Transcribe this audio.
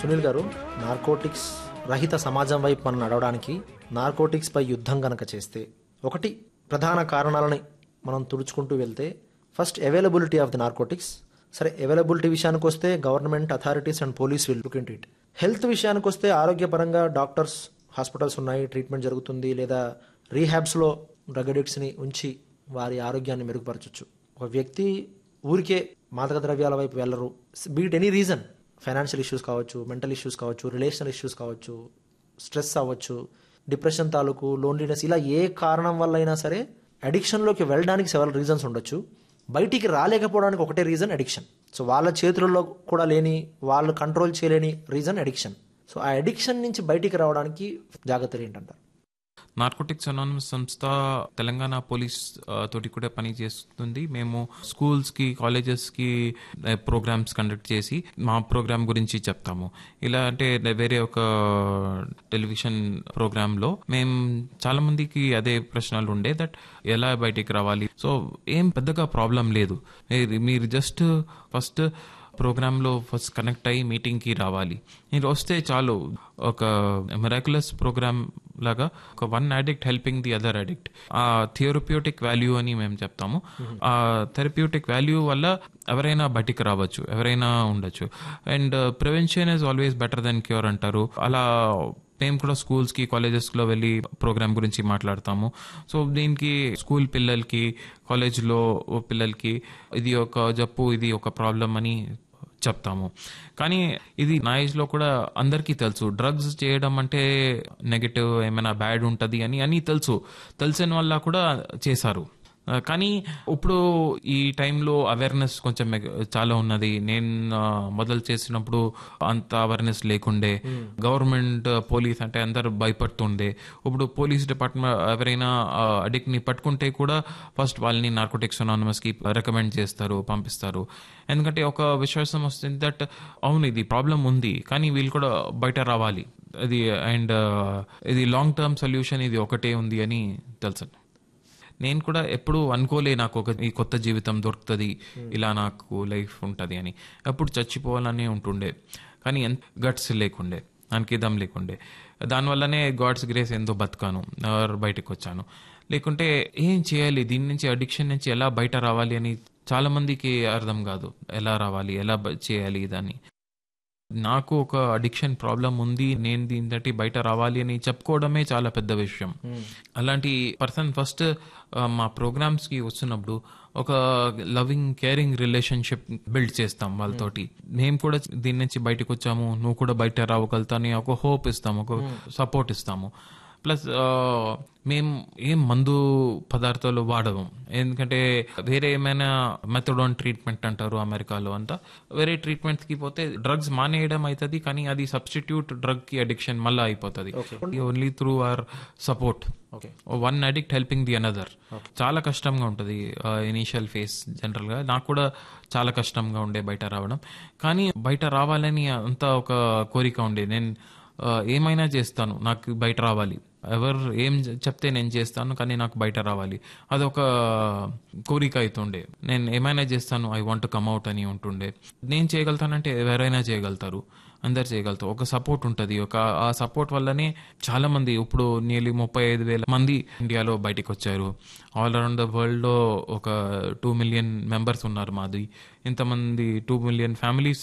సునీల్ గారు నార్కోటిక్స్ రహిత సమాజం వైపు మనం నడవడానికి నార్కోటిక్స్ పై యుద్ధం గనక చేస్తే ఒకటి ప్రధాన కారణాలని మనం తుడుచుకుంటూ వెళ్తే first availability of the narcotics సరే అవైలబిలిటీ విషయానికి వస్తే government authorities and police will look in it health విషయానికి వస్తే ఆరోగ్యపరంగా డాక్టర్స్ హాస్పిటల్స్ ఉన్నాయి ట్రీట్మెంట్ జరుగుతుంది లేదా రీహాబ్స్లో డ్రగ్ అడిక్ట్స్ని ఉంచి వారి ఆరోగ్యాన్ని మెరుగుపరచవచ్చు ఒక వ్యక్తి ఊరికే మాదక ద్రవ్యాల వైపు వెళ్ళరు but any reason financial issues కావచ్చు మెంటల్ ఇష్యూస్ కావచ్చు రిలేషనల్ ఇష్యూస్ కావచ్చు స్ట్రెస్ అవ్వచ్చు డిప్రెషన్ తాలూకు లోన్లీనెస్ ఇలా ఏ కారణం వల్ల అయినా సరే అడిక్షన్లోకి వెళ్ళడానికి సెవెరల్ రీజన్స్ ఉండొచ్చు బయటికి రాలేకపోవడానికి ఒకటే రీజన్ అడిక్షన్ సో వాళ్ళ చేతులలో కూడా లేని వాళ్ళు కంట్రోల్ చేయలేని రీజన్ అడిక్షన్ సో ఆ అడిక్షన్ నుంచి బయటికి రావడానికి జాగ్రత్తలు ఏంటంటారు నార్కోటిక్స్ అనానమస్ సంస్థ తెలంగాణ పోలీస్ ఆ, తోటి కూడా పని చేస్తుంది మేము స్కూల్స్ కి కాలేజెస్ కి ప్రోగ్రామ్స్ కండక్ట్ చేసి మా ప్రోగ్రామ్ గురించి చెప్తాము ఇలా అంటే వేరే ఒక టెలివిజన్ ప్రోగ్రామ్ లో మేము చాలా మందికి అదే ప్రశ్నలు ఉండే దట్ ఎలా బయటికి రావాలి సో ఏం పెద్దగా ప్రాబ్లం లేదు మీరు- మీరు జస్ట్ ఫస్ట్ ప్రోగ్రాంలో ఫస్ట్ కనెక్ట్ అయ్యి మీటింగ్కి రావాలి మీరు వస్తే చాలు ఒక మిరాకులస్ ప్రోగ్రామ్ లాగా ఒక one addict helping the other addict ఆ థియోరప్యూటిక్ వాల్యూ అని మేము చెప్తాము ఆ థెరప్యూటిక్ వాల్యూ వల్ల ఎవరైనా బయటికి రావచ్చు ఎవరైనా ఉండొచ్చు and prevention is always better than cure అంటారు అలా మేము కూడా స్కూల్స్కి కాలేజెస్లో వెళ్ళి ప్రోగ్రామ్ గురించి మాట్లాడతాము సో దీనికి స్కూల్ పిల్లలకి కాలేజ్లో పిల్లలకి ఇది ఒక జబ్బు ఇది ఒక ప్రాబ్లం అని చెప్తాము కానీ ఇది నా ఏజ్లో కూడా అందరికీ తెలుసు డ్రగ్స్ చేయడం అంటే నెగటివ్ ఏమైనా బ్యాడ్ ఉంటుంది అని అని తెలుసు తెలిసిన వల్ల కూడా చేశారు ఆ, కానీ ఇప్పుడు ఈ టైంలో అవేర్నెస్ కొంచెం మెగ- చాలా ఉన్నది నేను ఆ, మొదలు చేసినప్పుడు అంత అవేర్నెస్ లేకుండే గవర్నమెంట్ పోలీస్ అంటే అందరు భయపడుతుండే ఇప్పుడు పోలీస్ డిపార్ట్మెంట్ ఎవరైనా అడిక్ట్ ని పట్టుకుంటే కూడా ఫస్ట్ వాళ్ళని నార్కోటిక్స్ అనానమస్ కి రికమెండ్ చేస్తారు పంపిస్తారు ఎందుకంటే ఒక విశ్వాసం వస్తుంది దట్ అవును ఇది ప్రాబ్లం ఉంది కానీ వీళ్ళు కూడా బయట రావాలి అది అండ్ ఇది లాంగ్ టర్మ్ సొల్యూషన్ ఇది ఒకటే ఉంది అని తెలుసు నేను కూడా ఎప్పుడు అనుకోలే నాకు ఒక ఈ కొత్త జీవితం దొరుకుతుంది ఇలా నాకు లైఫ్ ఉంటుంది అని ఎప్పుడు చచ్చిపోవాలని ఉంటుండే కానీ ఎంత గట్స్ లేకుండే దానికి దమ్ లేకుండే దానివల్లనే గాడ్స్ గ్రేస్ ఎంతో బతుకాను ఆర్ బయటకు వచ్చాను లేకుంటే ఏం చేయాలి దీని నుంచి అడిక్షన్ నుంచి ఎలా బయట రావాలి అని చాలా మందికి అర్థం కాదు ఎలా రావాలి ఎలా బ- చేయాలి దాన్ని నాకు ఒక అడిక్షన్ ప్రాబ్లం ఉంది నేను దీని తట్టి బయట రావాలి అని చెప్పుకోవడమే చాలా పెద్ద విషయం అలాంటి పర్సన్ ఫస్ట్ మా ప్రోగ్రామ్స్ కి వస్తున్నప్పుడు ఒక లవింగ్ కేరింగ్ రిలేషన్షిప్ బిల్డ్ చేస్తాం వాళ్ళతోటి మేము కూడా దీని నుంచి బయటకు వచ్చాము నువ్వు కూడా బయట రావగలుగుతా అని ఒక హోప్ ఇస్తాము ఒక సపోర్ట్ ఇస్తాము ప్లస్ మేము ఏం మందు పదార్థాలు వాడము ఎందుకంటే వేరే ఏమైనా మెథడాన్ ట్రీట్మెంట్ అంటారు అమెరికాలో అంతా వేరే ట్రీట్మెంట్ కి పోతే డ్రగ్స్ మానేయడం అవుతుంది కానీ అది సబ్స్టిట్యూట్ డ్రగ్ కి అడిక్షన్ మళ్ళీ అయిపోతుంది only through our support okay one addict helping the another చాలా కష్టంగా ఉంటుంది ఇనీషియల్ ఫేస్ జనరల్ గా నాకు కూడా చాలా కష్టంగా ఉండే బయట రావడం కానీ బయట రావాలని అంత ఒక కోరిక ఉండే నేను ఆ, ఏమైనా చేస్తాను నాకు బయట రావాలి ఎవరు ఏం చెప్తే నేను చేస్తాను కానీ నాకు బయట రావాలి అదొక కోరిక అవుతుండే నేను ఏమైనా చేస్తాను ఐ వాంట్ కమ్ అవుట్ అని ఉంటుండే నేను చేయగలుగుతానంటే ఎవరైనా చేయగలుగుతారు అందరు చేయగలుగుతారు ఒక సపోర్ట్ ఉంటుంది ఒక ఆ సపోర్ట్ వల్లనే చాలా మంది ఇప్పుడు నియర్లీ ముప్పై ఐదు వేల మంది ఇండియాలో బయటికి వచ్చారు ఆల్ అరౌండ్ ద వరల్డ్ లో ఒక టూ మిలియన్ మెంబర్స్ ఉన్నారు మాది ఇంతమంది టూ మిలియన్ ఫ్యామిలీస్